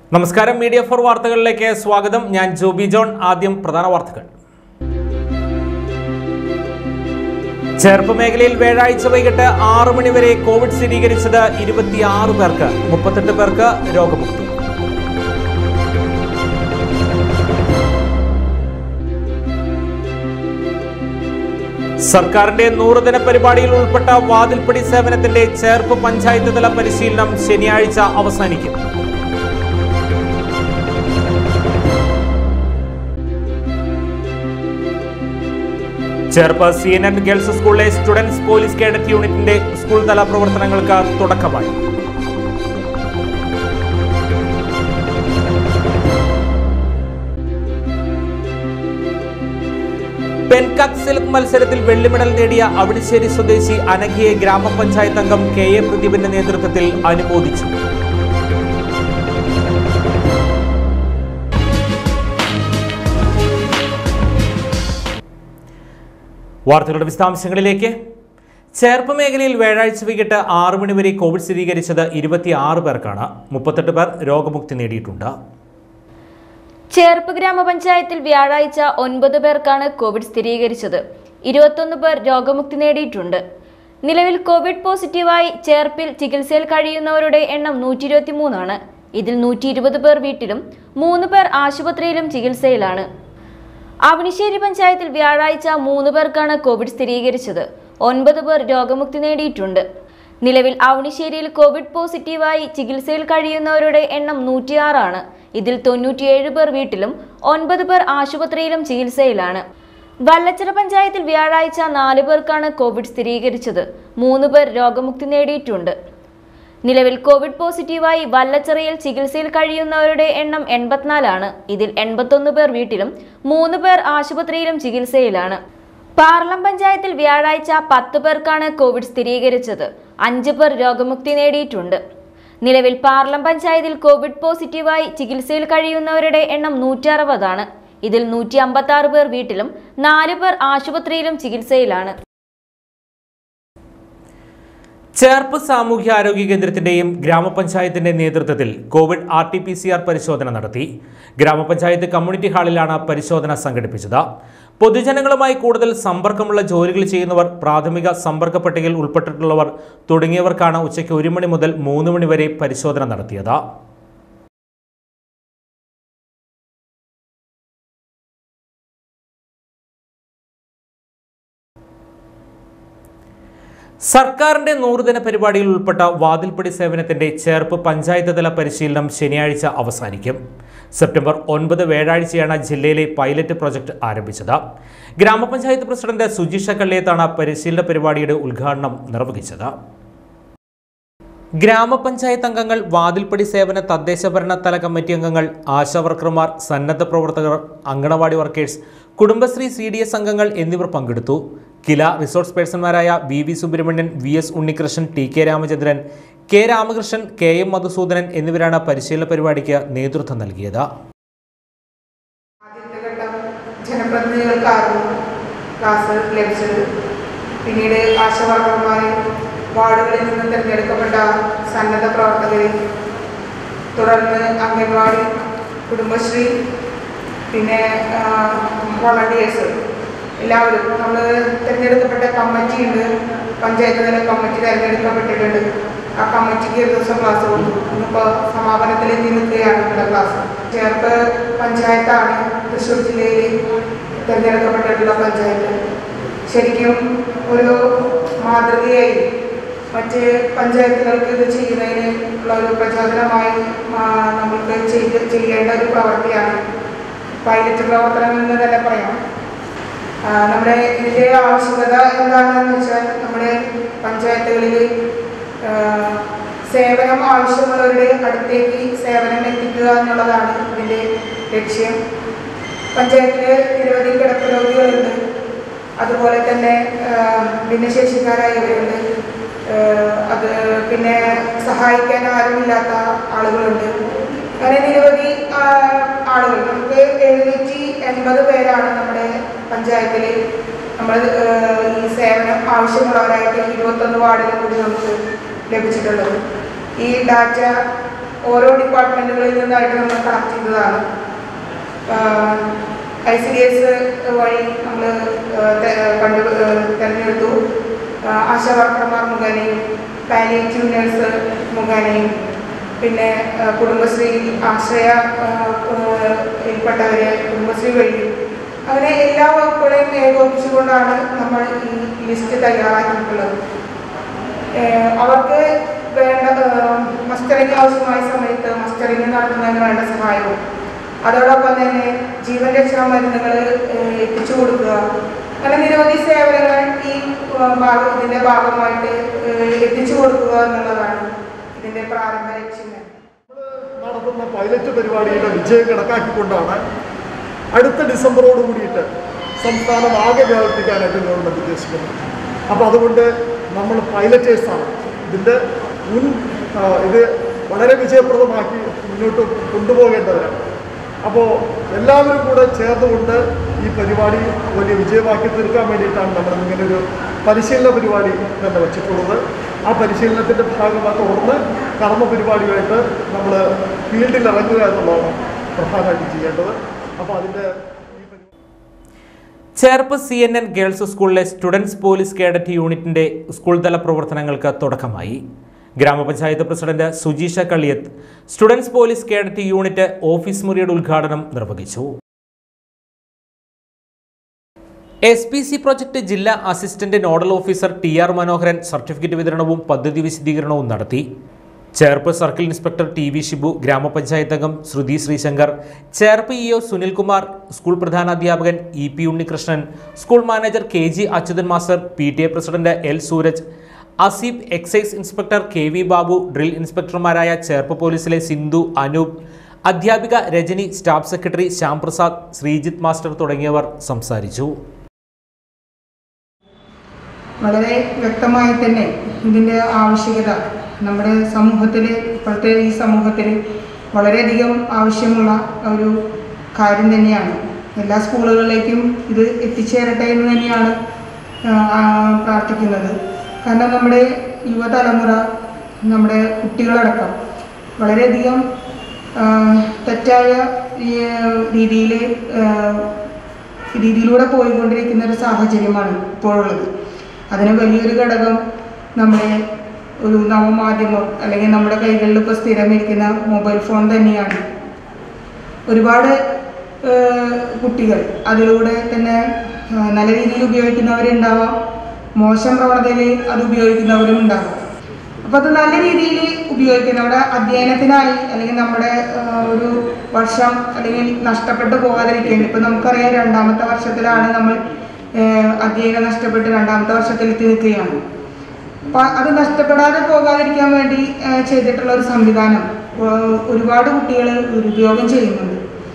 നമസ്കാരം media for വാർത്തകളിലേക്ക് സ്വാഗതം ഞാൻ ജോബി ജോൺ ആദ്യം പ്രധാന വാർത്തകൾ ചേർപ്പ് മേഖലയിൽ വ്യാഴാഴ്ച വൈകിട്ട് ആറു മണിവരെ കോവിഡ് സ്ഥിരീകരിച്ചത് ഇരുപത്തിയാറ് പേർക്ക് മുപ്പത്തെട്ട് പേർക്ക് രോഗമുക്തി സർക്കാരിന്റെ നൂറുദിന പരിപാടിയിൽ ഉൾപ്പെട്ട വാതിൽപ്പടി സേവനത്തിന്റെ ചേർപ്പ് പഞ്ചായത്ത് തല പരിശീലനം ശനിയാഴ്ച അവസാനിക്കും Cherpu C N N girls സ്കൂളിലെ സ്റ്റുഡൻസ് പോലീസ് കേഡറ്റ് യൂണിറ്റിന്റെ സ്കൂൾ തല പ്രവർത്തനങ്ങൾക്ക് തുടക്കമായി പെൻകാക് സിൽക്ക് മത്സരത്തിൽ വെള്ളി മെഡൽ നേടിയ അവിടിശ്ശേരി സ്വദേശി അനഘയെ ഗ്രാമപഞ്ചായത്ത് അംഗം കെ എ പ്രദീപിന്റെ നേതൃത്വത്തിൽ അനുമോദിച്ചു വാർത്തകളുടെ വിശദാംശങ്ങളിലേക്ക് ചേർപ്പ് മേഖലയിൽ വ്യാഴാഴ്ച വൈകിട്ട് ആറ് മണിവരെ കോവിഡ് സ്ഥിരീകരിച്ചത് ഇരുപത്തിയാറ് പേർക്കാണ് മുപ്പത്തെട്ട് പേർ രോഗമുക്തി നേടിയിട്ടുണ്ട് ചേർപ്പ് ഗ്രാമപഞ്ചായത്തിൽ വ്യാഴാഴ്ച ഒൻപത് പേർക്കാണ് കോവിഡ് സ്ഥിരീകരിച്ചത് ഇരുപത്തൊന്ന് പേർ രോഗമുക്തി നേടിയിട്ടുണ്ട് നിലവിൽ കോവിഡ് പോസിറ്റീവായി ചേർപ്പിൽ ചികിത്സയിൽ കഴിയുന്നവരുടെ എണ്ണം നൂറ്റി ഇരുപത്തി മൂന്നാണ് ഇതിൽ നൂറ്റി ഇരുപത് പേർ വീട്ടിലും മൂന്ന് പേർ ആശുപത്രിയിലും ചികിത്സയിലാണ് അവണിശ്ശേരി പഞ്ചായത്തിൽ വ്യാഴാഴ്ച മൂന്ന് പേർക്കാണ് കോവിഡ് സ്ഥിരീകരിച്ചത് ഒൻപത് പേർ രോഗമുക്തി നേടിയിട്ടുണ്ട് നിലവിൽ അവണിശ്ശേരിയിൽ കോവിഡ് പോസിറ്റീവായി ചികിത്സയിൽ കഴിയുന്നവരുടെ എണ്ണം നൂറ്റിയാറാണ് ഇതിൽ തൊണ്ണൂറ്റിയേഴ് പേർ വീട്ടിലും ഒൻപത് പേർ ആശുപത്രിയിലും ചികിത്സയിലാണ് വല്ലച്ചിറ പഞ്ചായത്തിൽ വ്യാഴാഴ്ച നാല് പേർക്കാണ് കോവിഡ് സ്ഥിരീകരിച്ചത് മൂന്ന് പേർ രോഗമുക്തി നേടിയിട്ടുണ്ട് നിലവിൽ കോവിഡ് പോസിറ്റീവായി വല്ലച്ചിറയിൽ ചികിത്സയിൽ കഴിയുന്നവരുടെ എണ്ണം എൺപത്തിനാലാണ് ഇതിൽ എൺപത്തൊന്ന് പേർ വീട്ടിലും മൂന്ന് പേർ ആശുപത്രിയിലും ചികിത്സയിലാണ് പാർലം പഞ്ചായത്തിൽ വ്യാഴാഴ്ച പത്ത് പേർക്കാണ് കോവിഡ് സ്ഥിരീകരിച്ചത് അഞ്ച് പേർ രോഗമുക്തി നേടിയിട്ടുണ്ട് നിലവിൽ പാർലം പഞ്ചായത്തിൽ കോവിഡ് പോസിറ്റീവായി ചികിത്സയിൽ കഴിയുന്നവരുടെ എണ്ണം നൂറ്റി അറുപതാണ് ഇതിൽ നൂറ്റി അമ്പത്തി ആറ് പേർ വീട്ടിലും നാല് പേർ ആശുപത്രിയിലും ചികിത്സയിലാണ് ചേർപ്പ് സാമൂഹ്യ ആരോഗ്യ കേന്ദ്രത്തിന്റെയും ഗ്രാമപഞ്ചായത്തിന്റെ നേതൃത്വത്തിൽ covid R T P C R പരിശോധന നടത്തി ഗ്രാമപഞ്ചായത്ത് കമ്മ്യൂണിറ്റി ഹാളിലാണ് പരിശോധന സംഘടിപ്പിച്ചത് പൊതുജനങ്ങളുമായി കൂടുതൽ സമ്പർക്കമുള്ള ജോലികൾ ചെയ്യുന്നവർ പ്രാഥമിക സമ്പർക്ക പട്ടികയിൽ ഉൾപ്പെട്ടിട്ടുള്ളവർ തുടങ്ങിയവർക്കാണ് ഉച്ചയ്ക്ക് ഒരു മണി മുതൽ മൂന്ന് മണി വരെ പരിശോധന നടത്തിയത് സർക്കാരിന്റെ നൂറുദിന പരിപാടിയിൽ ഉൾപ്പെട്ട വാതിൽപ്പടി സേവനത്തിന്റെ ചേർപ്പ് പഞ്ചായത്ത് തല പരിശീലനം ശനിയാഴ്ച അവസാനിക്കും സെപ്റ്റംബർ ഒൻപത് വ്യാഴാഴ്ചയാണ് ജില്ലയിലെ പൈലറ്റ് പ്രൊജക്ട് ആരംഭിച്ചത് ഗ്രാമപഞ്ചായത്ത് പ്രസിഡന്റ് സുജിഷ കള്ളിയത്താണ് പരിശീലന പരിപാടിയുടെ ഉദ്ഘാടനം നിർവഹിച്ചത് ഗ്രാമപഞ്ചായത്ത് അംഗങ്ങൾ വാതിൽപ്പടി സേവന തദ്ദേശ ഭരണ തല കമ്മിറ്റി അംഗങ്ങൾ ആശാ വർക്കർമാർ സന്നദ്ധ പ്രവർത്തകർ anganwadi workers Kudumbashree C D S അംഗങ്ങൾ എന്നിവർ പങ്കെടുത്തു കില റിസോഴ്സ് പേഴ്സൺമാരായ V V Subramanian V S Unnikrishnan T K Ramachandran K Ramakrishnan K M Madhusoodanan എന്നിവരാണ് പരിശീലന പരിപാടിക്ക് നേതൃത്വം നൽകിയത് ആദ്യത്തെ ഘട്ടം ജനപ്രതിനിധികൾക്കായിരുന്നു ക്ലാസ് ലഭിച്ചത് പിന്നീട് ആശാവർക്കർമാർ വാർഡുകളിൽ നിന്ന് തിരഞ്ഞെടുക്കപ്പെട്ട സന്നദ്ധ പ്രവർത്തകർ തുടർന്ന് അംഗൻവാടി കുടുംബശ്രീ പിന്നെ വോളണ്ടിയേഴ്സ് എല്ലാവരും നമ്മൾ തിരഞ്ഞെടുക്കപ്പെട്ട കമ്മിറ്റി ഉണ്ട് പഞ്ചായത്ത് തല കമ്മിറ്റി തിരഞ്ഞെടുക്കപ്പെട്ടിട്ടുണ്ട് ആ കമ്മിറ്റിക്ക് ഒരു ദിവസം ക്ലാസ് കൊടുത്തു ഇന്നിപ്പോൾ സമാപനത്തിൽ എത്തി നിൽക്കുകയാണ് നമ്മുടെ ക്ലാസ് ചേർപ്പ് പഞ്ചായത്താണ് തൃശ്ശൂർ ജില്ലയിൽ തിരഞ്ഞെടുക്കപ്പെട്ടിട്ടുള്ള പഞ്ചായത്ത് ശരിക്കും ഒരു മാതൃകയായി മറ്റ് പഞ്ചായത്തുകൾക്ക് ഇത് ചെയ്യുന്നതിന് ഉള്ള ഒരു പ്രചോദനമായി ആ, നമുക്ക് ചെയ്ത് ചെയ്യേണ്ട ഒരു പ്രവൃത്തിയാണ് പൈലറ്റ് പ്രവർത്തനം എന്ന് തന്നെ പറയാം ആ, നമ്മുടെ ഇതിൻ്റെ ആവശ്യകത എന്താണെന്ന് വെച്ചാൽ നമ്മുടെ പഞ്ചായത്തുകളിൽ ആ, സേവനം ആവശ്യമുള്ളവരുടെ അടുത്തേക്ക് സേവനം എത്തിക്കുക എന്നുള്ളതാണ് ഇതിൻ്റെ ലക്ഷ്യം പഞ്ചായത്തിൽ നിരവധി കിടപ്പ് രോഗികളുണ്ട് അതുപോലെ തന്നെ ആ, ഭിന്നശേഷിക്കാരായവരുണ്ട് ആ, അത് പിന്നെ സഹായിക്കാൻ ആരുമില്ലാത്ത ആളുകളുണ്ട് അങ്ങനെ നിരവധി ആ, ആളുകൾ നമുക്ക് എഴുന്നൂറ്റി എൺപത് പേരാണ് നമ്മുടെ പഞ്ചായത്തിൽ നമ്മൾ ആ, ഈ സേവനം ആവശ്യമുള്ളവരായിട്ട് ഇരുപത്തൊന്ന് വാർഡിലും കൂടി നമുക്ക് ലഭിച്ചിട്ടുള്ളത് ഈ ഡാറ്റ ഓരോ ഡിപ്പാർട്ട്മെൻറ്റുകളിൽ നിന്നായിട്ട് നമ്മൾ കളക്ട് ചെയ്തതാണ് ഐ സി ഡി എസ് വഴി നമ്മൾ കണ്ടു തിരഞ്ഞെടുത്തു ആ, ആശാ വർക്കർമാർ മുഖേനയും പാലിയേറ്റീവ് നഴ്സ് മുഖേനയും പിന്നെ ആ, കുടുംബശ്രീ ആശ്രയ ആ, ആ, യിൽപ്പെട്ടവരെ കുടുംബശ്രീ വഴി അങ്ങനെ എല്ലാ വകുപ്പുകളെയും ഏകോപിച്ചുകൊണ്ടാണ് നമ്മൾ ഈ ലിസ്റ്റ് തയ്യാറാക്കിയിട്ടുള്ളത് ഏഹ് അവർക്ക് വേണ്ട മസ്റ്ററിങ് ആവശ്യമായ സമയത്ത് മസ്റ്ററിങ് നടത്തുന്നതിന് വേണ്ട സഹായവും അതോടൊപ്പം തന്നെ ജീവൻ രക്ഷാ മരുന്നുകൾ ഏഹ് എത്തിച്ചു കൊടുക്കുക അങ്ങനെ നിരവധി സേവനങ്ങൾ ഈ ഏഹ് ഭാഗ- ഇതിന്റെ ഭാഗമായിട്ട് ഏഹ് എത്തിച്ചു കൊടുക്കുക എന്നുള്ളതാണ് ഇതിന്റെ പ്രാരംഭ ലക്ഷ്യം തന്നെ നടത്തുന്ന പൈലറ്റ് പരിപാടിയുടെ വിജയം കണക്കാക്കിക്കൊണ്ടാണ് അടുത്ത ഡിസംബറോട് കൂടിയിട്ട് സംസ്ഥാനം ആകെ വ്യാപിപ്പിക്കാനായിട്ട് ഗവൺമെൻറ് ഉദ്ദേശിക്കുന്നത് അപ്പോൾ അതുകൊണ്ട് നമ്മൾ പൈലറ്റേഴ്സാണ് ഇതിൻ്റെ മുൻ ആ, ഇത് വളരെ വിജയപ്രദമാക്കി മുന്നോട്ട് കൊണ്ടുപോകേണ്ടവരാണ് അപ്പോൾ എല്ലാവരും കൂടെ ചേർന്നുകൊണ്ട് ഈ പരിപാടി വലിയ വിജയമാക്കി തീർക്കാൻ വേണ്ടിയിട്ടാണ് നമ്മൾ ഇങ്ങനെ ഒരു പരിശീലന പരിപാടി തന്നെ വെച്ചിട്ടുള്ളത് ആ പരിശീലനത്തിൻ്റെ ഭാഗമായി തുടർന്ന് കർമ്മ പരിപാടിയായിട്ട് നമ്മൾ ഫീൽഡിൽ ഇറങ്ങുക എന്നുള്ളതാണ് പ്രധാനമായിട്ട് ചെയ്യേണ്ടത് അപ്പോൾ അതിൻ്റെ ഈ പരിപാടി Cherpu C N N girls സ്കൂളിലെ സ്റ്റുഡൻസ് പോലീസ് കേഡറ്റ് യൂണിറ്റിന്റെ സ്കൂൾ തല പ്രവർത്തനങ്ങൾക്ക് തുടക്കമായി ഗ്രാമപഞ്ചായത്ത് president Sujeesha Kaliyath students police cadet unit office മുറിയുടെ ഉദ്ഘാടനം നിർവഹിച്ചു എസ് പി സി പ്രൊജക്ട് ജില്ലാ assistant nodal officer T R Manoharan certificate വിതരണവും പദ്ധതി വിശദീകരണവും നടത്തി Cherpu circle inspector T V Shibu ഗ്രാമപഞ്ചായത്ത് അംഗം Sruthi Sreesankar Cherpu E O Sunilkumar school പ്രധാനാധ്യാപകൻ E P Unnikrishnan school manager K G Achuthan master P T A president L Sooraj Aseeb excise inspector K V Babu drill ഇൻസ്പെക്ടർമാരായ ചേർപ്പ് പോലീസിലെ സിന്ധു അനൂപ് അധ്യാപിക Rajani staff secretary Shyamprasad Sreejith master തുടങ്ങിയവർ സംസാരിച്ചു വളരെ വ്യക്തമായി തന്നെ ഇതിൻ്റെ ആവശ്യകത നമ്മുടെ സമൂഹത്തിൽ ഇപ്പോഴത്തെ ഈ സമൂഹത്തിൽ വളരെയധികം ആവശ്യമുള്ള ഒരു കാര്യം തന്നെയാണ് എല്ലാ സ്കൂളുകളിലേക്കും ഇത് എത്തിച്ചേരട്ടെ എന്ന് തന്നെയാണ് ആ, ആ, പ്രാർത്ഥിക്കുന്നത് കാരണം നമ്മുടെ യുവതലമുറ നമ്മുടെ കുട്ടികളടക്കം വളരെയധികം ആ, തെറ്റായ രീതിയിൽ രീതിയിലൂടെ പോയിക്കൊണ്ടിരിക്കുന്ന ഒരു സാഹചര്യമാണ് ഇപ്പോഴുള്ളത് അതിന് വലിയൊരു ഘടകം നമ്മുടെ ഒരു നവമാധ്യമം അല്ലെങ്കിൽ നമ്മുടെ കൈകളിൽ ഇപ്പോൾ സ്ഥിരമിരിക്കുന്ന മൊബൈൽ ഫോൺ തന്നെയാണ് ഒരുപാട് ഏഹ്, കുട്ടികൾ അതിലൂടെ തന്നെ ഏഹ്, നല്ല രീതിയിൽ ഉപയോഗിക്കുന്നവരുണ്ടാവാം മോശം പ്രവണതയിൽ അത് ഉപയോഗിക്കുന്നവരും ഉണ്ടാവാം അപ്പോൾ അത് നല്ല രീതിയിൽ ഉപയോഗിക്കുന്ന നമ്മുടെ അധ്യയനത്തിനായി അല്ലെങ്കിൽ നമ്മുടെ ഏഹ്, ഒരു വർഷം അല്ലെങ്കിൽ നഷ്ടപ്പെട്ടു പോകാതിരിക്കേണ്ടി ഇപ്പം നമുക്കറിയാം രണ്ടാമത്തെ വർഷത്തിലാണ് നമ്മൾ ഏഹ്, അധ്യയനം നഷ്ടപ്പെട്ട് രണ്ടാമത്തെ വർഷത്തിൽ എത്തി നിൽക്കുകയാണ് അപ്പോൾ അത് നഷ്ടപ്പെടാതെ പോകാതിരിക്കാൻ വേണ്ടി ഏഹ്, ചെയ്തിട്ടുള്ള ഒരു സംവിധാനം ഏഹ്, ഒരുപാട് കുട്ടികൾ ദുരുപയോഗം ചെയ്യുന്നുണ്ട്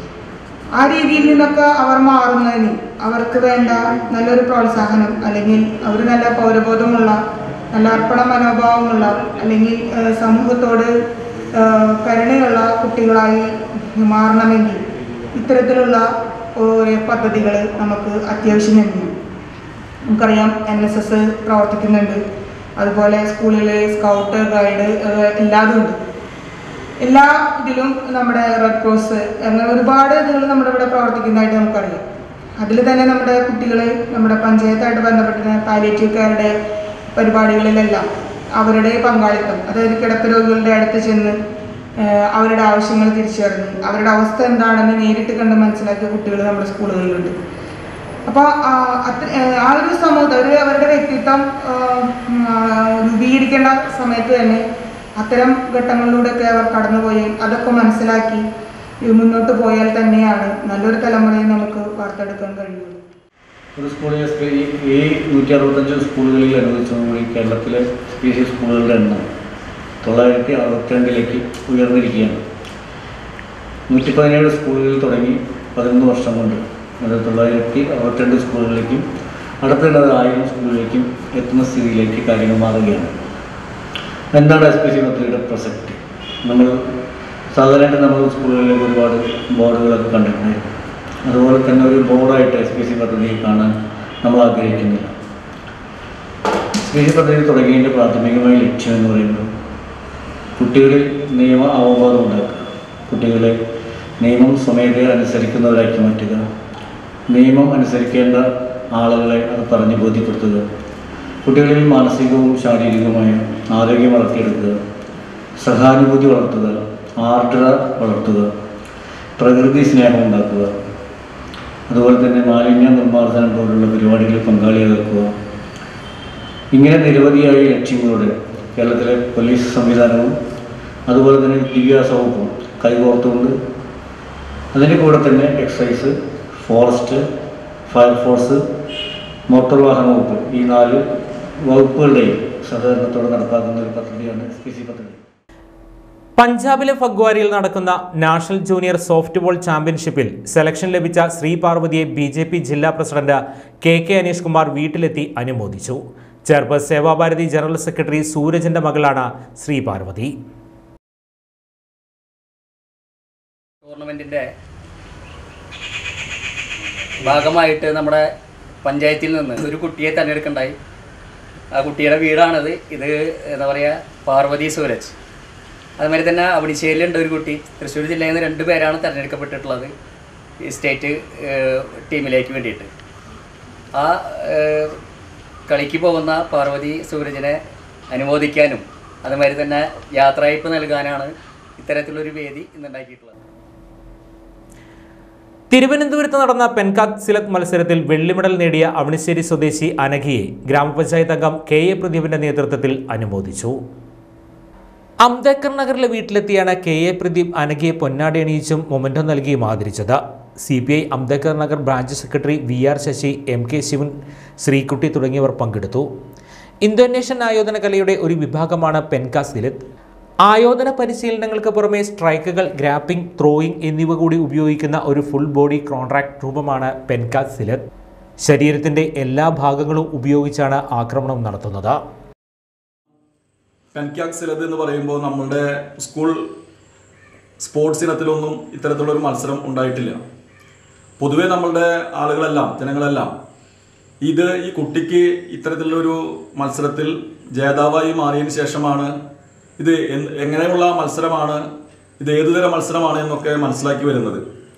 ആ രീതിയിൽ നിന്നൊക്കെ അവർ മാറുന്നതിന് അവർക്ക് വേണ്ട നല്ലൊരു പ്രോത്സാഹനം അല്ലെങ്കിൽ അവർ നല്ല പൗരബോധമുള്ള നല്ല അർപ്പണ മനോഭാവമുള്ള അല്ലെങ്കിൽ ഏഹ്, സമൂഹത്തോട് ഏഹ്, കരുണയുള്ള കുട്ടികളായി മാറണമെങ്കിൽ ഇത്തരത്തിലുള്ള ഓരോ പദ്ധതികൾ നമുക്ക് അത്യാവശ്യം തന്നെയാണ് നമുക്കറിയാം എൻ എസ് എസ് പ്രവർത്തിക്കുന്നുണ്ട് അതുപോലെ സ്കൂളിൽ സ്കൗട്ട് ഗൈഡ് ഏഹ്, എല്ലാതും ഉണ്ട് എല്ലാ ഇതിലും നമ്മുടെ റെഡ് ക്രോസ് അങ്ങനെ ഒരുപാട് ഇതുകൾ നമ്മുടെ ഇവിടെ പ്രവർത്തിക്കുന്നതായിട്ട് നമുക്കറിയാം അതിൽ തന്നെ നമ്മുടെ കുട്ടികൾ നമ്മുടെ പഞ്ചായത്തായിട്ട് ബന്ധപ്പെട്ട് പാലിയേറ്റീവ് കെയറുടെ പരിപാടികളിലെല്ലാം അവരുടെ പങ്കാളിത്തം അതായത് കിടപ്പ് രോഗികളുടെ അടുത്ത് ചെന്ന് ഏഹ്, അവരുടെ ആവശ്യങ്ങൾ തിരിച്ചറിഞ്ഞ് അവരുടെ അവസ്ഥ എന്താണെന്ന് നേരിട്ട് കണ്ട് മനസ്സിലാക്കിയ കുട്ടികൾ നമ്മുടെ സ്കൂളുകളിലുണ്ട് അപ്പോൾ അത്ര ആ ഒരു സമൂഹം അവർ അവരുടെ വ്യക്തിത്വം ആ, ഉം, ആ, രൂപീകരിക്കേണ്ട സമയത്ത് തന്നെ അത്തരം ഘട്ടങ്ങളിലൂടെയൊക്കെ അവർ കടന്നുപോയി അതൊക്കെ മനസ്സിലാക്കി ഈ മുന്നോട്ട് പോയാൽ തന്നെയാണ് നല്ലൊരു തലമുറയെ നമുക്ക് വാർത്തെടുക്കാൻ കഴിയുള്ളൂ ഒരു സ്കൂളിലെ സ്പെ- ഈ- ഈ നൂറ്റി അറുപത്തഞ്ച് സ്കൂളുകളിൽ അനുവദിച്ചതോടുകൂടി കേരളത്തിലെ സ്പീഷ്യസ് സ്കൂളുകളുടെ എണ്ണം തൊള്ളായിരത്തി അറുപത്തിരണ്ടിലേക്ക് ഉയർന്നിരിക്കുകയാണ് നൂറ്റി പതിനേഴ് സ്കൂളുകളിൽ തുടങ്ങി പതിനൊന്ന് വർഷം കൊണ്ട് അത് തൊള്ളായിരത്തി അറുപത്തിരണ്ട് സ്കൂളുകളിലേക്കും അടുത്തുള്ളത് ആയിരം സ്കൂളിലേക്കും എത്തുന്ന സ്ഥിതിയിലേക്ക് കാര്യങ്ങൾ മാറുകയാണ് എന്താണ് എസ് പി സി പദ്ധതിയുടെ പ്രസക്തി നമ്മൾ സാധാരണയായിട്ട് നമ്മൾ സ്കൂളുകളിലേക്ക് ഒരുപാട് ബോർഡുകളൊക്കെ കണ്ടിട്ടുണ്ടായിരുന്നു അതുപോലെ തന്നെ ഒരു ബോർഡായിട്ട് എസ് പി സി പദ്ധതി കാണാൻ നമ്മൾ ആഗ്രഹിക്കുന്നില്ല എസ് പി സി പദ്ധതി തുടങ്ങിയതിൻ്റെ പ്രാഥമികമായ ലക്ഷ്യം എന്ന് പറയുന്നത് കുട്ടികളിൽ നിയമ അവബോധം ഉണ്ടാക്കുക കുട്ടികളെ നിയമം സ്വമേധയ അനുസരിക്കുന്നവരാക്കി മാറ്റുക നിയമം അനുസരിക്കേണ്ട ആളുകളെ അത് പറഞ്ഞ് ബോധ്യപ്പെടുത്തുക കുട്ടികളിൽ മാനസികവും ശാരീരികവുമായ ആരോഗ്യം വളർത്തിയെടുക്കുക സഹാനുഭൂതി വളർത്തുക ആർദ്രത വളർത്തുക പ്രകൃതി സ്നേഹം ഉണ്ടാക്കുക അതുപോലെ തന്നെ മാലിന്യ നിർമ്മാർജ്ജനം പോലുള്ള പരിപാടികളിൽ പങ്കാളിയാക്കുക ഇങ്ങനെ നിരവധിയായ ലക്ഷ്യങ്ങളോടെ കേരളത്തിലെ പോലീസ് സംവിധാനവും അതുപോലെ തന്നെ വിദ്യാഭ്യാസ വകുപ്പും കൈകോർത്തുകൊണ്ട് അതിൻ്റെ കൂടെ തന്നെ എക്സൈസ് ഫോറസ്റ്റ് ഫയർഫോഴ്സ് മോട്ടോർ വാഹന വകുപ്പ് ഈ നാല് വകുപ്പുകളുടെയും സഹകരണത്തോടെ നടപ്പാക്കുന്ന ഒരു പദ്ധതിയാണ് എസ് പി സി പദ്ധതി പഞ്ചാബിലെ ഫഗ്വാരയിൽ നടക്കുന്ന നാഷണൽ ജൂനിയർ സോഫ്റ്റ്ബോൾ ചാമ്പ്യൻഷിപ്പിൽ സെലക്ഷൻ ലഭിച്ച ശ്രീ പാർവതിയെ ബി ജെ പി ജില്ലാ president K K Aneesh Kumar വീട്ടിലെത്തി അനുമോദിച്ചു ചെയർപേഴ്സ് സേവാഭാരതി ജനറൽ സെക്രട്ടറി സൂരജിന്റെ മകളാണ് ശ്രീ പാർവതി ടൂർണമെൻറ്റിൻ്റെ ഭാഗമായിട്ട് നമ്മുടെ പഞ്ചായത്തിൽ നിന്ന് ഒരു കുട്ടിയെ തിരഞ്ഞെടുക്കണ്ടായി ആ കുട്ടിയുടെ വീടാണത് ഇത് എന്താ പറയുക പാർവതി സൂരജ് അതുമാതിരി തന്നെ അവിടിശ്ശേരിയിലുണ്ട് ഒരു കുട്ടി തൃശ്ശൂർ ജില്ലയിൽ നിന്ന് രണ്ട് പേരാണ് തിരഞ്ഞെടുക്കപ്പെട്ടിട്ടുള്ളത് ഈ സ്റ്റേറ്റ് ഏഹ്, ടീമിലേക്ക് വേണ്ടിയിട്ട് ആ ഏഹ്, കളിക്ക് പോകുന്ന പാർവതി സൂരജിനെ അനുമോദിക്കാനും അതുമാതിരി തന്നെ യാത്രയപ്പ് നൽകാനാണ് ഇത്തരത്തിലൊരു വേദി ഇന്നുണ്ടാക്കിയിട്ടുള്ളത് തിരുവനന്തപുരത്ത് നടന്ന പെൻകാക് സിലക് മത്സരത്തിൽ വെള്ളി മെഡൽ നേടിയ അവണിശ്ശേരി സ്വദേശി അനഘയെ ഗ്രാമപഞ്ചായത്ത് അംഗം കെ എ പ്രദീപിന്റെ നേതൃത്വത്തിൽ അനുമോദിച്ചു അംബേദ്കർ നഗറിലെ വീട്ടിലെത്തിയാണ് കെ എ പ്രദീപ് അനഘയെ പൊന്നാടി അണിയിച്ചും മൊമെന്റോ നൽകിയും ആദരിച്ചത് C P I Ambedkar Nagar branch secretary V R Sasi M K Sivan Sreekutty തുടങ്ങിയവർ പങ്കെടുത്തു ഇന്തോനേഷ്യൻ ആയോധന കലയുടെ ഒരു വിഭാഗമാണ് പെൻകാ സിലത്ത് ആയോധന പരിശീലനങ്ങൾക്ക് പുറമെ സ്ട്രൈക്കുകൾ ഗ്രാപ്പിംഗ് ത്രോയിങ് എന്നിവ കൂടി ഉപയോഗിക്കുന്ന ഒരു ഫുൾ ബോഡി കോൺട്രാക്ട് രൂപമാണ് പെൻകാ സിലത്ത് ശരീരത്തിന്റെ എല്ലാ ഭാഗങ്ങളും ഉപയോഗിച്ചാണ് ആക്രമണം നടത്തുന്നത് പെൻക്യാക് സിലത് എന്ന് പറയുമ്പോൾ നമ്മളുടെ സ്കൂൾ സ്പോർട്സ് ഇനത്തിലൊന്നും ഇത്തരത്തിലുള്ള ഒരു മത്സരം ഉണ്ടായിട്ടില്ല പൊതുവേ നമ്മളുടെ ആളുകളെല്ലാം ജനങ്ങളെല്ലാം ഇത് ഈ കുട്ടിക്ക് ഇത്തരത്തിലുള്ളൊരു മത്സരത്തിൽ ജേതാവായി മാറിയതിന് ശേഷമാണ് ഇത് എന്ത് എങ്ങനെയുള്ള മത്സരമാണ് ഇത് ഏതുതരം മത്സരമാണ് എന്നൊക്കെ മനസ്സിലാക്കി വരുന്നത്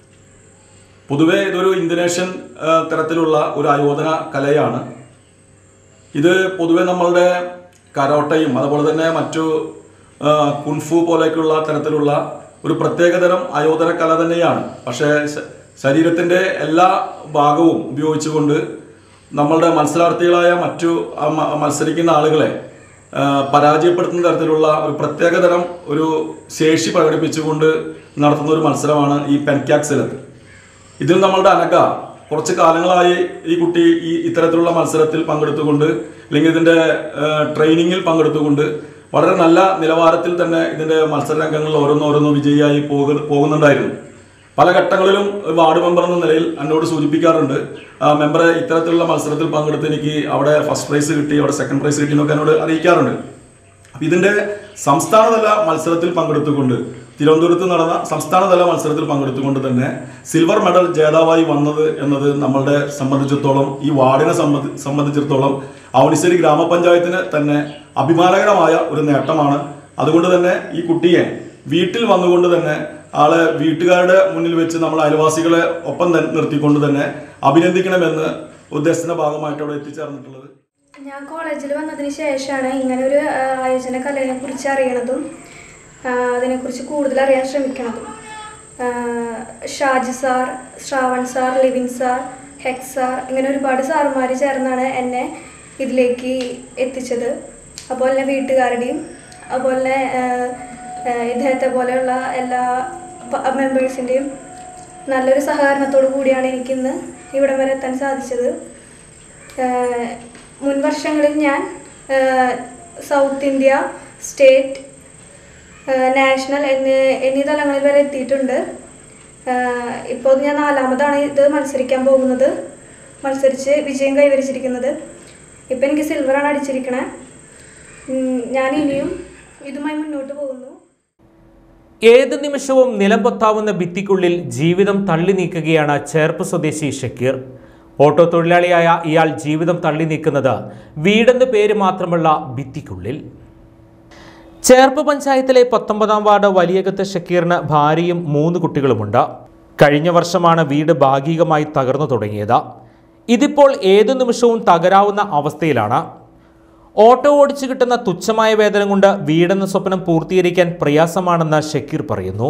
പൊതുവേ ഇതൊരു ഇന്തോനേഷ്യൻ ആ, തരത്തിലുള്ള ഒരു ആയോധന കലയാണ് ഇത് പൊതുവെ നമ്മളുടെ കരോട്ടയും അതുപോലെ തന്നെ മറ്റു ആ, കുൻഫു പോലെയൊക്കെയുള്ള തരത്തിലുള്ള ഒരു പ്രത്യേകതരം ആയോധന കല തന്നെയാണ് പക്ഷേ ശ- ശരീരത്തിന്റെ എല്ലാ ഭാഗവും ഉപയോഗിച്ചുകൊണ്ട് നമ്മളുടെ മത്സരാർത്ഥികളായ മറ്റു ആ, മ- മത്സരിക്കുന്ന ആളുകളെ ആ, പരാജയപ്പെടുത്തുന്ന തരത്തിലുള്ള ഒരു പ്രത്യേകതരം ഒരു ശേഷി പ്രകടിപ്പിച്ചുകൊണ്ട് നടത്തുന്ന ഒരു മത്സരമാണ് ഈ പെൻക്യാക് സിലത്ത് ഇതിൽ നമ്മളുടെ അനഘ കുറച്ച് കാലങ്ങളായി ഈ കുട്ടി ഈ ഇത്തരത്തിലുള്ള മത്സരത്തിൽ പങ്കെടുത്തുകൊണ്ട് അല്ലെങ്കിൽ ഇതിന്റെ ഏഹ്, ട്രെയിനിങ്ങിൽ പങ്കെടുത്തുകൊണ്ട് വളരെ നല്ല നിലവാരത്തിൽ തന്നെ ഇതിന്റെ മത്സര രംഗങ്ങളിൽ ഓരോന്നോരോന്നോ വിജയിയായി പോകു പോകുന്നുണ്ടായിരുന്നു പല ഘട്ടങ്ങളിലും ഒരു വാർഡ് മെമ്പർ എന്ന നിലയിൽ എന്നോട് സൂചിപ്പിക്കാറുണ്ട് ആ, മെമ്പറെ ഇത്തരത്തിലുള്ള മത്സരത്തിൽ പങ്കെടുത്ത് എനിക്ക് അവിടെ ഫസ്റ്റ് പ്രൈസ് കിട്ടി അവിടെ സെക്കൻഡ് പ്രൈസ് കിട്ടി എന്നൊക്കെ എന്നോട് അറിയിക്കാറുണ്ട് അപ്പൊ ഇതിന്റെ സംസ്ഥാനതല മത്സരത്തിൽ പങ്കെടുത്തുകൊണ്ട് തിരുവനന്തപുരത്ത് നടന്ന സംസ്ഥാനതല മത്സരത്തിൽ പങ്കെടുത്തുകൊണ്ട് തന്നെ സിൽവർ മെഡൽ ജേതാവായി വന്നത് എന്നത് നമ്മളുടെ സംബന്ധിച്ചിടത്തോളം ഈ വാർഡിനെ സംബന്ധി സംബന്ധിച്ചിടത്തോളം അവണിശ്ശേരി ഗ്രാമപഞ്ചായത്തിന് തന്നെ അഭിമാനകരമായ ഒരു നേട്ടമാണ് അതുകൊണ്ട് തന്നെ ഈ കുട്ടിയെ വീട്ടിൽ വന്നുകൊണ്ട് തന്നെ ആളെ വീട്ടുകാരുടെ മുന്നിൽ വെച്ച് നമ്മൾ അയൽവാസികളെ ഒപ്പം തന്നെ നിർത്തിക്കൊണ്ട് തന്നെ അഭിനന്ദിക്കണമെന്ന് ഉദ്ദേശത്തിന്റെ ഭാഗമായിട്ട് അവിടെ എത്തിച്ചേർന്നിട്ടുള്ളത് ഞാൻ കോളേജിൽ വന്നതിന് ശേഷമാണ് ഇങ്ങനെ ഒരു ആ, ആയോജന കലയെ കുറിച്ച് അറിയണതും ആ, അതിനെക്കുറിച്ച് കൂടുതൽ അറിയാൻ ശ്രമിക്കണതും ആ, Shaji sir Shravan sir Livin sir ഹെക് സാർ ഇങ്ങനെ ഒരുപാട് സാറുമാർ ചേർന്നാണ് എന്നെ ഇതിലേക്ക് എത്തിച്ചത് അതുപോലെ തന്നെ വീട്ടുകാരുടെയും അതുപോലെ തന്നെ ആ, ആ, ഇദ്ദേഹത്തെ പോലെയുള്ള എല്ലാ മെമ്പേഴ്സിൻ്റെയും നല്ലൊരു സഹകരണത്തോടു കൂടിയാണ് എനിക്കിന്ന് ഇവിടം വരെ എത്താൻ സാധിച്ചത് ആഹ് മുൻ വർഷങ്ങളിൽ ഞാൻ ആഹ് south India state ah national എന്നീ എന്നീ തലങ്ങളിൽ വരെ എത്തിയിട്ടുണ്ട് ആഹ് ഇപ്പോൾ ഞാൻ നാലാമതാണ് ഇത് മത്സരിക്കാൻ പോകുന്നത് മത്സരിച്ച് വിജയം കൈവരിച്ചിരിക്കുന്നത് ഇപ്പം എനിക്ക് സിൽവറാണ് അടിച്ചിരിക്കണേ ഉം, ഞാൻ ഇനിയും ഇതുമായി മുന്നോട്ട് പോകുന്നു ഏത് നിമിഷവും നിലംപൊത്താവുന്ന ഭിത്തിക്കുള്ളിൽ ജീവിതം തള്ളി നീക്കുകയാണ് ചേർപ്പ് സ്വദേശി ഷക്കീർ ഓട്ടോ തൊഴിലാളിയായ ഇയാൾ ജീവിതം തള്ളി നീക്കുന്നത് വീടെന്ന് പേര് മാത്രമുള്ള ഭിത്തിക്കുള്ളിൽ ചേർപ്പ് പഞ്ചായത്തിലെ പത്തൊമ്പതാം വാർഡ് വലിയകത്ത് ഷക്കീറിന് ഭാര്യയും മൂന്ന് കുട്ടികളുമുണ്ട് കഴിഞ്ഞ വർഷമാണ് വീട് ഭാഗികമായി തകർന്നു തുടങ്ങിയത് ഇതിപ്പോൾ ഏതു നിമിഷവും തകരാവുന്ന അവസ്ഥയിലാണ് ഓട്ടോ ഓടിച്ചു കിട്ടുന്ന തുച്ഛമായ വേതനം കൊണ്ട് വീടെന്ന സ്വപ്നം പൂർത്തീകരിക്കാൻ പ്രയാസമാണെന്ന് ഷക്കീർ പറയുന്നു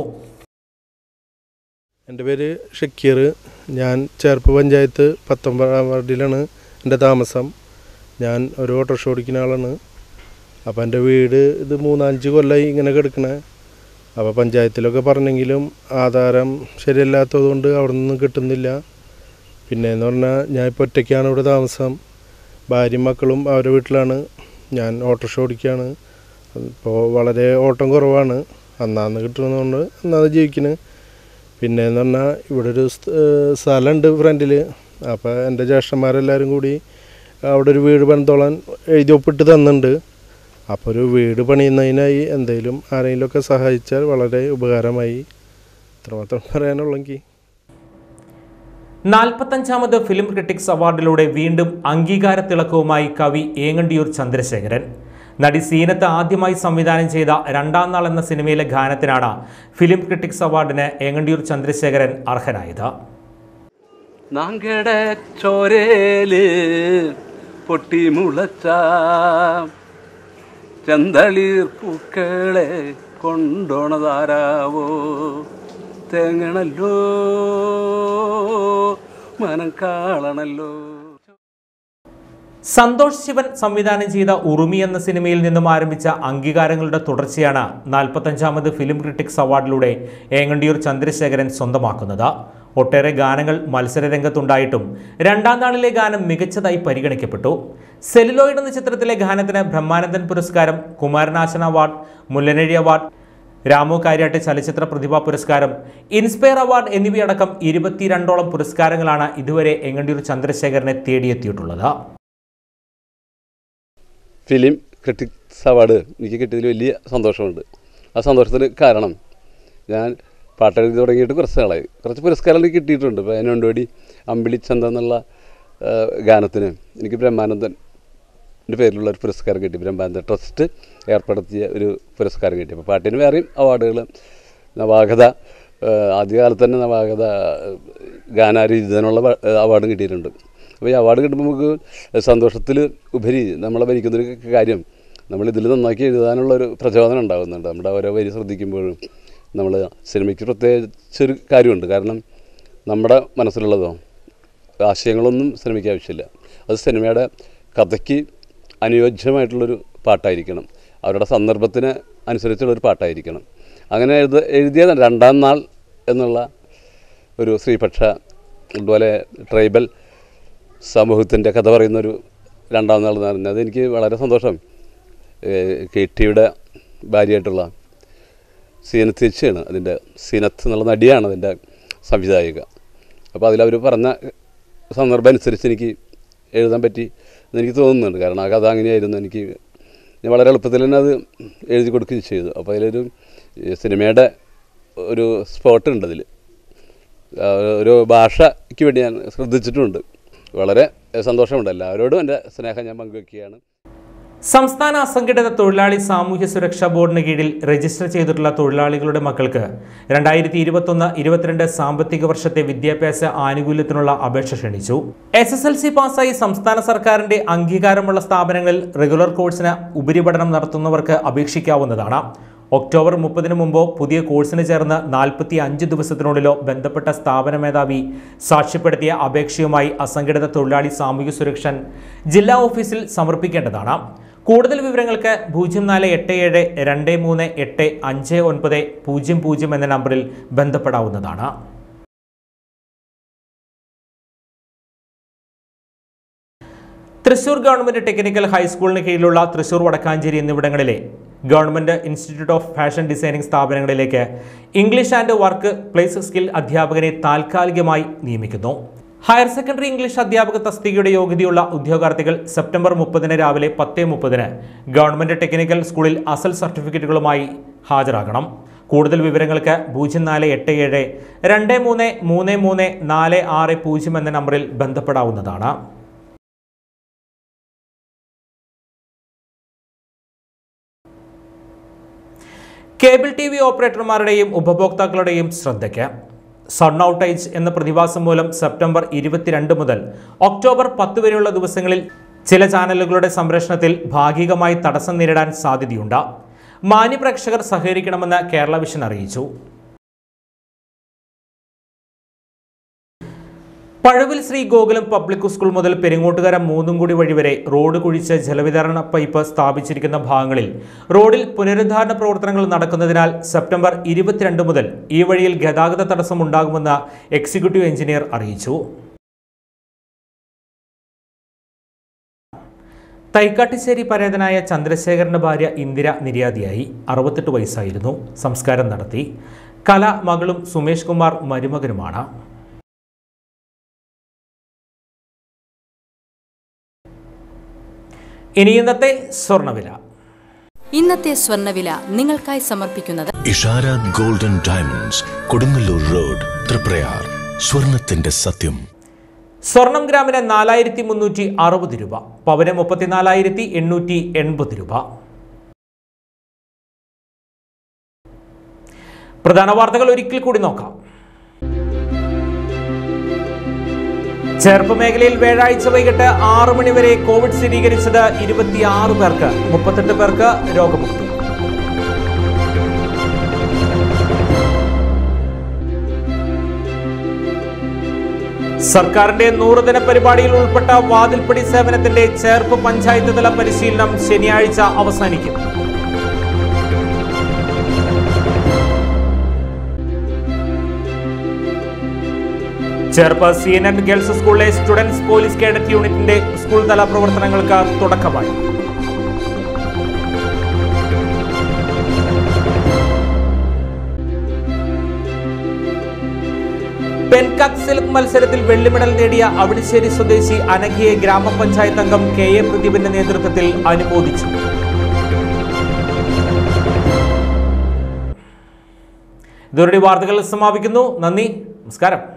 എൻ്റെ പേര് ഷക്കീർ ഞാൻ ചേർപ്പ് പഞ്ചായത്ത് പത്തൊമ്പതാം വാർഡിലാണ് എൻ്റെ താമസം ഞാൻ ഒരു ഓട്ടോറിക്ഷ ഓടിക്കുന്ന ആളാണ് അപ്പോൾ എൻ്റെ വീട് ഇത് മൂന്നഞ്ച് കൊല്ലമായി ഇങ്ങനെ കിടക്കണേ അപ്പോൾ പഞ്ചായത്തിലൊക്കെ പറഞ്ഞെങ്കിലും ആധാരം ശരിയല്ലാത്തത് കൊണ്ട് അവിടെ നിന്നും കിട്ടുന്നില്ല പിന്നെ എന്ന് പറഞ്ഞാൽ ഞാൻ ഇപ്പോൾ ഒറ്റയ്ക്കാണ് ഇവിടെ താമസം ഭാര്യയും മക്കളും അവരുടെ വീട്ടിലാണ് ഞാൻ ഓട്ടോറിക്ഷ ഓടിക്കുകയാണ് ഇപ്പോൾ വളരെ ഓട്ടം കുറവാണ് അന്നാന്ന് കിട്ടുന്നതുകൊണ്ട് അന്നാന്ന് ജീവിക്കുന്നത് പിന്നെ എന്ന് പറഞ്ഞാൽ ഇവിടെ ഒരു സ്ഥ- ഏഹ് സ്ഥലമുണ്ട് ഫ്രണ്ടിൽ അപ്പോൾ എൻ്റെ ജ്യേഷ്ഠന്മാരെല്ലാവരും കൂടി അവിടെ ഒരു വീട് പണിതോളാൻ എഴുതി ഒപ്പിട്ട് തന്നിട്ടുണ്ട് അപ്പോൾ ഒരു വീട് പണിയുന്നതിനായി എന്തെങ്കിലും ആരെങ്കിലുമൊക്കെ സഹായിച്ചാൽ വളരെ ഉപകാരമായി ഇത്രമാത്രം പറയാനുള്ളെങ്കിൽ നാൽപ്പത്തഞ്ചാമത് ഫിലിം ക്രിട്ടിക്സ് അവാർഡിലൂടെ വീണ്ടും അംഗീകാര തിളക്കവുമായി കവി ഏങ്ങണ്ടിയൂർ ചന്ദ്രശേഖരൻ നടി സീനത്ത് ആദ്യമായി സംവിധാനം ചെയ്ത രണ്ടാം നാൾ എന്ന സിനിമയിലെ ഗാനത്തിനാണ് ഫിലിം ക്രിട്ടിക്സ് അവാർഡിന് ഏങ്ങണ്ടിയൂർ ചന്ദ്രശേഖരൻ അർഹനായത് നാങ്കട ചോരേല് പൊട്ടി മുളച്ച ചന്തളിർ പൂക്കളെ കൊണ്ടോണതാരാവോ തേങ്ങണല്ലോ മനം കാളണല്ലോ സന്തോഷ് ശിവൻ സംവിധാനം ചെയ്ത ഉറുമി എന്ന സിനിമയിൽ നിന്നും ആരംഭിച്ച അംഗീകാരങ്ങളുടെ തുടർച്ചയാണ് നാൽപ്പത്തഞ്ചാമത് ഫിലിം ക്രിട്ടിക്സ് അവാർഡിലൂടെ ഏങ്ങണ്ടിയൂർ ചന്ദ്രശേഖരൻ സ്വന്തമാക്കുന്നത് ഒട്ടേറെ ഗാനങ്ങൾ മത്സരരംഗത്തുണ്ടായിട്ടും രണ്ടാം നാളിലെ ഗാനം മികച്ചതായി പരിഗണിക്കപ്പെട്ടു സെലുലോയിഡ് എന്ന ചിത്രത്തിലെ ഗാനത്തിന് ബ്രഹ്മാനന്ദൻ പുരസ്കാരം കുമാരനാശന അവാർഡ് മുല്ലനഴി അവാർഡ് രാമു കാര്യാട്ട് ചലച്ചിത്ര പ്രതിഭാ പുരസ്കാരം ഇൻസ്പയർ അവാർഡ് എന്നിവയടക്കം ഇരുപത്തിരണ്ടോളം പുരസ്കാരങ്ങളാണ് ഇതുവരെ എങ്ങണ്ടിയൂർ ചന്ദ്രശേഖരനെ തേടിയെത്തിയിട്ടുള്ളത് ഫിലിം ക്രിട്ടിക്സ് അവാർഡ് എനിക്ക് കിട്ടിയതിൽ വലിയ സന്തോഷമുണ്ട് ആ സന്തോഷത്തിന് കാരണം ഞാൻ പാട്ടെഴുതി തുടങ്ങിയിട്ട് കുറച്ച് നാളായി കുറച്ച് പുരസ്കാരം എനിക്ക് കിട്ടിയിട്ടുണ്ട് ഇപ്പോൾ അതിനുവേണ്ടി അമ്പിളി ചന്ത എന്നുള്ള ആ, ഗാനത്തിന് എനിക്ക് ബ്രഹ്മാനന്ദൻ എൻ്റെ പേരിലുള്ള ഒരു പുരസ്കാരം കിട്ടി ബ്രഹ്മാനന്ദ ട്രസ്റ്റ് ഏർപ്പെടുത്തിയ ഒരു പുരസ്കാരം കിട്ടി അപ്പോൾ പാട്ടിന് വേറെയും അവാർഡുകൾ നവാഗത ആ, ആദ്യകാലത്ത് തന്നെ നവാഗത ഗാനാരീതിനുള്ള അവാർഡും കിട്ടിയിട്ടുണ്ട് അപ്പോൾ ഈ അവാർഡ് കിട്ടുമ്പോൾ നമുക്ക് സന്തോഷത്തിൽ ഉപരി നമ്മളെ ഭരിക്കുന്നൊരു കാര്യം നമ്മൾ ഇതിൽ നന്നാക്കി എഴുതാനുള്ള ഒരു പ്രചോദനം ഉണ്ടാകുന്നുണ്ട് നമ്മുടെ ഓരോ വരി ശ്രദ്ധിക്കുമ്പോഴും നമ്മൾ സിനിമയ്ക്ക് പ്രത്യേകിച്ചൊരു കാര്യമുണ്ട് കാരണം നമ്മുടെ മനസ്സിലുള്ളതോ ആശയങ്ങളൊന്നും സിനിമയ്ക്ക് ആവശ്യമില്ല അത് സിനിമയുടെ കഥയ്ക്ക് അനുയോജ്യമായിട്ടുള്ളൊരു പാട്ടായിരിക്കണം അവരുടെ സന്ദർഭത്തിന് അനുസരിച്ചുള്ളൊരു പാട്ടായിരിക്കണം അങ്ങനെ എഴുത എഴുതിയ രണ്ടാം നാൾ എന്നുള്ള ഒരു സ്ത്രീപക്ഷ അതുപോലെ ട്രൈബൽ സമൂഹത്തിൻ്റെ കഥ പറയുന്നൊരു രണ്ടാം നാൾ എന്ന് പറഞ്ഞത് എനിക്ക് വളരെ സന്തോഷം ഏഹ് കെ ടിയുടെ ഭാര്യയായിട്ടുള്ള സീനത്ത് ചേച്ചിയാണ് അതിൻ്റെ സീനത്ത് എന്നുള്ള നടിയാണ് അതിൻ്റെ സംവിധായിക അപ്പോൾ അതിലവർ പറഞ്ഞ സന്ദർഭം അനുസരിച്ച് എനിക്ക് എഴുതാൻ പറ്റി എന്ന് എനിക്ക് തോന്നുന്നുണ്ട് കാരണം ആ കഥ അങ്ങനെയായിരുന്നു എനിക്ക് ഞാൻ വളരെ എളുപ്പത്തിൽ തന്നെ അത് എഴുതി കൊടുക്കുകയും ചെയ്തു അപ്പോൾ അതിലൊരു ഈ സിനിമയുടെ ഒരു സ്പോട്ട് ഉണ്ട് അതിൽ ആ, ഒരു ഭാഷയ്ക്ക് വേണ്ടി ഞാൻ ശ്രദ്ധിച്ചിട്ടുമുണ്ട് വളരെ സന്തോഷമുണ്ട് എല്ലാവരോടും എൻ്റെ സ്നേഹം ഞാൻ പങ്കുവെക്കുകയാണ് സംസ്ഥാന അസംഘടിത തൊഴിലാളി സാമൂഹ്യ സുരക്ഷാ ബോർഡിന് കീഴിൽ രജിസ്റ്റർ ചെയ്തിട്ടുള്ള തൊഴിലാളികളുടെ മക്കൾക്ക് രണ്ടായിരത്തി ഇരുപത്തൊന്ന് ഇരുപത്തിരണ്ട് സാമ്പത്തിക വർഷത്തെ വിദ്യാഭ്യാസ ആനുകൂല്യത്തിനുള്ള അപേക്ഷ ക്ഷണിച്ചു എസ് എസ് എൽ സി പാസ്സായി സംസ്ഥാന സർക്കാരിന്റെ അംഗീകാരമുള്ള സ്ഥാപനങ്ങളിൽ റെഗുലർ കോഴ്സിന് ഉപരിപഠനം നടത്തുന്നവർക്ക് അപേക്ഷിക്കാവുന്നതാണ് ഒക്ടോബർ മുപ്പതിന് മുമ്പോ പുതിയ കോഴ്സിന് ചേർന്ന് നാൽപ്പത്തി അഞ്ച് ദിവസത്തിനുള്ളിലോ ബന്ധപ്പെട്ട സ്ഥാപന മേധാവി സാക്ഷ്യപ്പെടുത്തിയ അപേക്ഷയുമായി അസംഘടിത തൊഴിലാളി സാമൂഹ്യ സുരക്ഷ ജില്ലാ ഓഫീസിൽ സമർപ്പിക്കേണ്ടതാണ് കൂടുതൽ വിവരങ്ങൾക്ക് പൂജ്യം നാല് എട്ട് ഏഴ് രണ്ട് മൂന്ന് എട്ട് അഞ്ച് ഒൻപത് പൂജ്യം പൂജ്യം എന്ന നമ്പറിൽ ബന്ധപ്പെടാവുന്നതാണ് തൃശൂർ ഗവൺമെന്റ് ടെക്നിക്കൽ ഹൈസ്കൂളിന് കീഴിലുള്ള തൃശൂർ വടക്കാഞ്ചേരി എന്നിവിടങ്ങളിലെ government institute of fashion designing സ്ഥാപനങ്ങളിലേക്ക് English and work place skill അധ്യാപകരെ താൽക്കാലികമായി നിയമിക്കുന്നു ഹയർ സെക്കൻഡറി ഇംഗ്ലീഷ് അധ്യാപക തസ്തികയുടെ യോഗ്യതയുള്ള ഉദ്യോഗാർത്ഥികൾ സെപ്റ്റംബർ മുപ്പതിന് രാവിലെ പത്ത് മുപ്പതിന് ഗവൺമെന്റ് ടെക്നിക്കൽ സ്കൂളിൽ അസൽ സർട്ടിഫിക്കറ്റുകളുമായി ഹാജരാകണം കൂടുതൽ വിവരങ്ങൾക്ക് പൂജ്യം നാല് എട്ട് ഏഴ് രണ്ട് മൂന്ന് മൂന്ന് മൂന്ന് നാല് ആറ് പൂജ്യം എന്ന നമ്പറിൽ ബന്ധപ്പെടാവുന്നതാണ് കേബിൾ ടി വി ഓപ്പറേറ്റർമാരുടെയും ഉപഭോക്താക്കളുടെയും ശ്രദ്ധയ്ക്ക് സൺ ഔട്ടേജ് എന്ന പ്രതിഭാസം മൂലം സെപ്റ്റംബർ ഇരുപത്തിരണ്ട് മുതൽ ഒക്ടോബർ പത്ത് വരെയുള്ള ദിവസങ്ങളിൽ ചില ചാനലുകളുടെ സംരക്ഷണത്തിൽ ഭാഗികമായി തടസ്സം നേരിടാൻ സാധ്യതയുണ്ട് മാന്യപ്രേക്ഷകർ സഹകരിക്കണമെന്ന് കേരള വിഷൻ അറിയിച്ചു പഴവിൽ ശ്രീ ഗോകുലം പബ്ലിക് സ്കൂൾ മുതൽ പെരിങ്ങോട്ടുകര മൂന്നുംകുടി വഴി വരെ റോഡ് കുഴിച്ച് ജലവിതരണ പൈപ്പ് സ്ഥാപിച്ചിരിക്കുന്ന ഭാഗങ്ങളിൽ റോഡിൽ പുനരുദ്ധാരണ പ്രവർത്തനങ്ങൾ നടക്കുന്നതിനാൽ സെപ്റ്റംബർ ഇരുപത്തിരണ്ട് മുതൽ ഈ വഴിയിൽ ഗതാഗത തടസ്സം ഉണ്ടാകുമെന്ന് എക്സിക്യൂട്ടീവ് എഞ്ചിനീയർ അറിയിച്ചു തൈക്കാട്ടിശ്ശേരി പരേതനായ ചന്ദ്രശേഖരന്റെ ഭാര്യ ഇന്ദിര നിര്യാതിയായി അറുപത്തെട്ട് വയസ്സായിരുന്നു സംസ്കാരം നടത്തി കല മകളും സുമേഷ് കുമാർ മരുമകനുമാണ് ഇനി ഇന്നത്തെ സ്വർണ്ണവില ഇന്നത്തെ സ്വർണ്ണവില നിങ്ങൾക്കായി സമർപ്പിക്കുന്നത് Ishara golden diamonds Kodungallur road Triprayar സ്വർണത്തിന്റെ സത്യം സ്വർണം ഗ്രാമിന് നാലായിരത്തി മുന്നൂറ്റി അറുപത് രൂപ പവന് മുപ്പത്തിനാലായിരത്തി എണ്ണൂറ്റി എൺപത് രൂപ പ്രധാന വാർത്തകൾ ഒരിക്കൽ കൂടി നോക്കാം ചേർപ്പ് മേഖലയിൽ വ്യാഴാഴ്ച വൈകിട്ട് ആറ് മണിവരെ കോവിഡ് സ്ഥിരീകരിച്ചത് ഇരുപത്തിയാറ് പേർക്ക് മുപ്പത്തെട്ട് പേർക്ക് രോഗമുക്തി സർക്കാരിന്റെ നൂറുദിന പരിപാടിയിൽ ഉൾപ്പെട്ട വാതിൽപ്പടി സേവനത്തിന്റെ ചേർപ്പ് പഞ്ചായത്ത് തല പരിശീലനം ശനിയാഴ്ച അവസാനിക്കും Cherpu C N N girls സ്കൂളിലെ സ്റ്റുഡൻസ് പോലീസ് കേഡറ്റ് യൂണിറ്റിന്റെ സ്കൂൾ തല പ്രവർത്തനങ്ങൾക്ക് തുടക്കമായി പെൻകാക് സിൽക്ക് മത്സരത്തിൽ വെള്ളി മെഡൽ നേടിയ അവിടിശ്ശേരി സ്വദേശി അനഘയെ ഗ്രാമപഞ്ചായത്ത് അംഗം കെ എ പ്രദീപിന്റെ നേതൃത്വത്തിൽ അനുമോദിച്ചു ഇതോടെ വാർത്തകൾ സമാപിക്കുന്നു നന്ദി നമസ്കാരം